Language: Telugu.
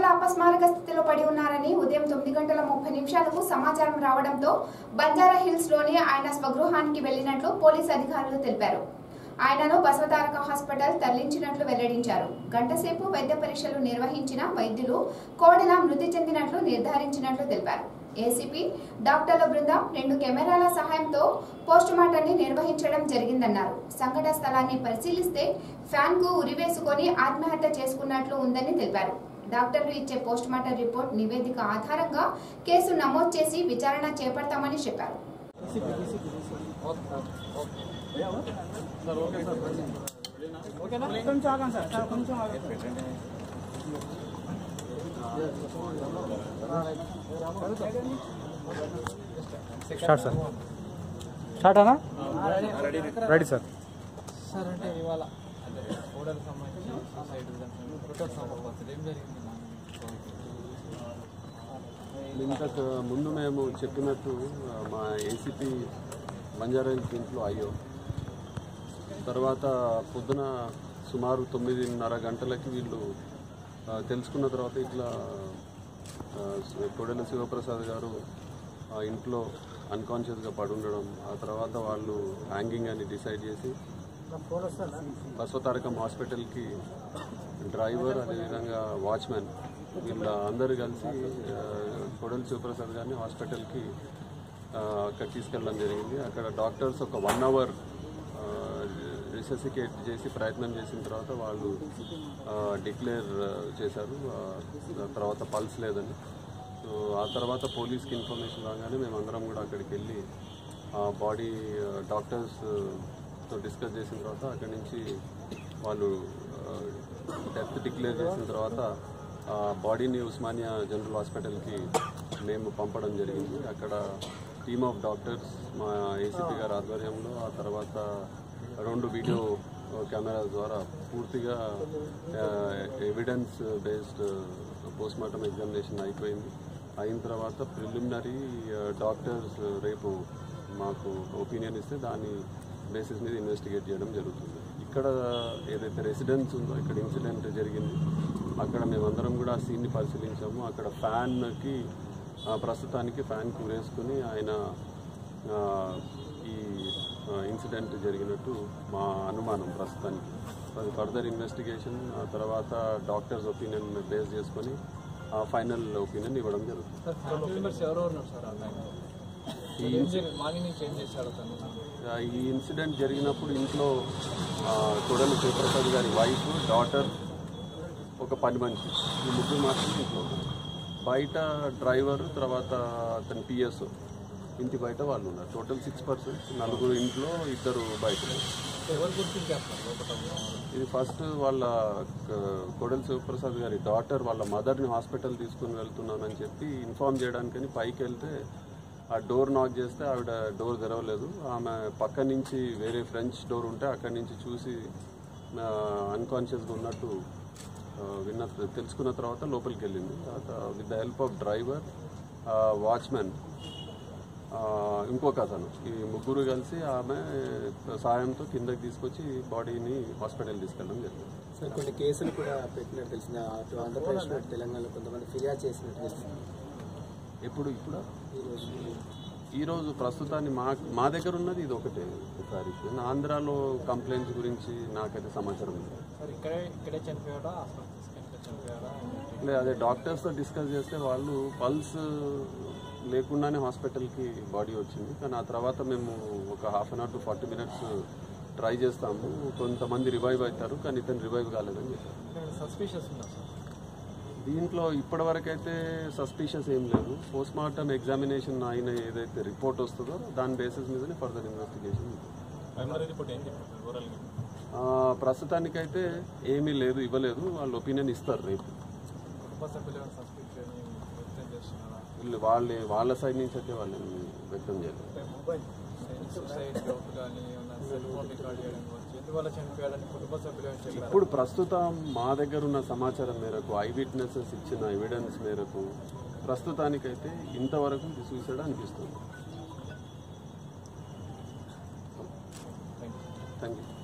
అపస్మారక స్థితిలో పడి ఉన్నారని ఉదయం తొమ్మిది గంటల ముప్పై నిమిషాలకు సమాచారం రావడంతో బంజారా హిల్స్ లోని ఆయన స్వగృహానికి వెళ్లినట్లు పోలీసు అధికారులు తెలిపారు ఆయనను బసవతారక హాస్పిటల్ తరలించినట్లు వెల్లడించారు గంటసేపు వైద్య పరీక్షలు నిర్వహించిన వైద్యులు కోడెల మృతి చెందినట్లు నిర్ధారించినట్లు తెలిపారు ఏసీపీ డాక్టర్ల బృందం రెండు కెమెరాల సహాయంతో పోస్టుమార్టాన్ని నిర్వహించడం జరిగిందన్నారు సంఘటన స్థలాన్ని పరిశీలిస్తే ఫ్యాన్ కు ఉరివేసుకొని ఆత్మహత్య చేసుకున్నట్లు ఉందని తెలిపారు డాక్టర్లు ఇచ్చే పోస్టుమార్టం రిపోర్ట్ నివేదిక ఆధారంగా కేసు నమోదు చేసి విచారణ చేపడతామని చెప్పారు కొంచెం ఆగండి సార్ సార్ కొంచెం ఆగండి స్టార్ట్ సార్ స్టార్ట్ అనా రెడీ సార్ సార్ అంటే ఇవాళ అంటే ఓడలకు సంబంధించి సూసైడ్ రిపోర్ట్ సంబంధించి ఏం జరిగింది ఇంతకు ముందు మేము చెప్పినట్టు ఆ, మా ఏసీపీ బంజారాహిల్స్ ఇంట్లో అయ్యో తర్వాత పొద్దున సుమారు తొమ్మిదిన్నర గంటలకి వీళ్ళు ఆ, తెలుసుకున్న తర్వాత ఇట్లా ఆ, కొడెల శివప్రసాద్ గారు ఆ ఇంట్లో అన్కాన్షియస్గా పడి ఉండడం ఆ తర్వాత వాళ్ళు హ్యాంగింగ్ అని డిసైడ్ చేసి బసవతారకం హాస్పిటల్కి డ్రైవర్ అదేవిధంగా వాచ్మెన్ వీళ్ళ అందరూ కలిసి ఆ, కొడలి శివప్రసాద్ గారిని హాస్పిటల్కి ఆ, అక్కడ తీసుకెళ్ళడం జరిగింది అక్కడ డాక్టర్స్ ఒక వన్ అవర్ రిసెసికేట్ చేసి ప్రయత్నం చేసిన తర్వాత వాళ్ళు డిక్లేర్ చేశారు ఆ, తర్వాత పల్స్ లేదని సో ఆ తర్వాత పోలీస్కి ఇన్ఫర్మేషన్ రాగానే మేము అందరం కూడా అక్కడికి వెళ్ళి ఆ బాడీ డాక్టర్స్తో డిస్కస్ చేసిన తర్వాత అక్కడి నుంచి వాళ్ళు డెత్ డిక్లేర్ చేసిన తర్వాత ఆ బాడీని ఉస్మానియా జనరల్ హాస్పిటల్కి మేము పంపడం జరిగింది అక్కడ టీమ్ ఆఫ్ డాక్టర్స్ మా ఏసీపీ గారి ఆధ్వర్యంలో ఆ తర్వాత రెండు వీడియో కెమెరాల ద్వారా పూర్తిగా ఎవిడెన్స్ బేస్డ్ పోస్ట్మార్టం ఎగ్జామినేషన్ అయిపోయింది అయిన తర్వాత ప్రిలిమినరీ డాక్టర్స్ రేపు మాకు ఒపీనియన్ ఇస్తే దాని బేసిస్ మీద ఇన్వెస్టిగేట్ చేయడం జరుగుతుంది ఇక్కడ ఏదైతే రెసిడెన్స్ ఉందో ఇక్కడ ఇన్సిడెంట్ జరిగింది అక్కడ మేమందరం కూడా ఆ సీన్ని పరిశీలించాము అక్కడ ఫ్యాన్కి ఆ, ప్రస్తుతానికి ఫ్యాన్ కూరేసుకుని ఆయన ఆ, ఈ ఇన్సిడెంట్ జరిగినట్టు మా అనుమానం ప్రస్తుతానికి అది ఫర్దర్ ఇన్వెస్టిగేషన్ ఆ తర్వాత డాక్టర్స్ ఒపీనియన్ బేస్ చేసుకొని ఆ ఫైనల్ ఒపీనియన్ ఇవ్వడం జరుగుతుంది సార్ ఫ్యామిలీ మెంబర్స్ ఎవరు ఉన్నారు సార్ ఆ టైంలో ఈ ఏం జరిగింది మార్నింగ్ నుంచి ఏం చేశాడు తను ఆ, ఈ ఇన్సిడెంట్ జరిగినప్పుడు ఇంట్లో ఆ, కొడలి శివప్రసాద్ గారి వైఫ్ డాటర్ ఒక పని మనిషి ఈ ముగ్గురు మాత్రం ఇంట్లో ఉన్నారు. బయట డ్రైవర్ తర్వాత అతని పిఎస్ ఇంటి బయట వాళ్ళు ఉన్నారు టోటల్ సిక్స్ పర్సన్స్ నలుగురు ఇంట్లో ఇద్దరు బయట ఉన్నారు. ఎవరు గుర్తించేస్తున్నారు లోపల ఇది ఫస్ట్ వాళ్ళ క- కొడలి శివప్రసాద్ గారి డాటర్ వాళ్ళ మదర్ని హాస్పిటల్ తీసుకుని వెళ్తున్నానని చెప్పి ఇన్ఫార్మ్ చేయడానికని పైకి వెళ్తే ఆ డోర్ నాక్ చేస్తే ఆవిడ డోర్ తెరవలేదు ఆమె పక్క నుంచి వేరే ఫ్రెంచ్ డోర్ ఉంటే అక్కడి నుంచి చూసి అన్కాన్షియస్గా ఉన్నట్టు ఆ, విన్న తెలుసుకున్న తర్వాత లోపలికి వెళ్ళింది తర్వాత with the help of driver watchman ఆ, ఇంకొక అతను ఈ ముగ్గురు కలిసి ఆమె సాయంతో కిందకి తీసుకొచ్చి బాడీని హాస్పిటల్ తీసుకెళ్ళడం జరిగింది సార్ కొన్ని కేసులు కూడా పెట్టినట్టు తెలిసింది అటు ఆంధ్రప్రదేశ్లో ఇటు తెలంగాణలో కొంతమంది ఫిర్యాదు చేసినట్టు తెలిసింది ఎప్పుడు ఇప్పుడు ఈరోజు ఈరోజు ప్రస్తుతాన్ని మా మా దగ్గర ఉన్నది ఇది ఒకటే తారీఖు ఆంధ్రాలో కంప్లైంట్స్ గురించి నాకైతే సమాచారం లేదు సార్ ఇక్కడే ఇక్కడే చనిపోయాడా హాస్పిటల్ తీసుకెళ్ళి చనిపోయాడా లే అదే డాక్టర్స్తో డిస్కస్ చేస్తే వాళ్ళు పల్స్ లేకుండానే హాస్పిటల్కి బాడీ వచ్చింది కానీ ఆ తర్వాత మేము ఒక half an hour to forty minutes try చేస్తాము కొంతమంది రివైవ్ అవుతారు కానీ ఇతను రివైవ్ కాలేదని చెప్పారు సస్పిషియస్ ఉన్నా సార్ దీంట్లో ఇప్పటివరకైతే సస్పిషియస్ ఏం లేదు పోస్ట్ మార్టం ఎగ్జామినేషన్ అయిన ఏదైతే రిపోర్ట్ వస్తుందో దాని బేసిస్ మీదనే ఫర్దర్ ఇన్వెస్టిగేషన్ ప్రైమరీ రిపోర్ట్ ఏం చెప్పారు ఓవరాల్గా ప్రస్తుతానికైతే ఏమీ లేదు ఇవ్వలేదు వాళ్ళు ఒపీనియన్ ఇస్తారు రేపు కుటుంబ సభ్యులు సస్పెక్ట్ వ్యక్తం చేస్తున్నారా వీళ్ళు వాళ్ళ వాళ్ళ సైడ్ నుంచి అయితే వాళ్ళని వ్యక్తం చేయలేదు అంటే మొబైల్ సూసైడ్ జోక్ కానీ ఏమన్నా సెల్ ఫోన్ రికార్డ్ చేయడం కావచ్చు ఎందువల్ల చనిపోయాడని కుటుంబ సభ్యులు ఏమైనా చెప్పారు ఇప్పుడు ప్రస్తుతం మా దగ్గర ఉన్న సమాచారం మేరకు ఐ విట్నెసెస్ ఇచ్చిన ఎవిడెన్స్ మేరకు ప్రస్తుతానికైతే ఇంతవరకు ఇది సూసైడ్ అనిపిస్తుంది థ్యాంక్ యూ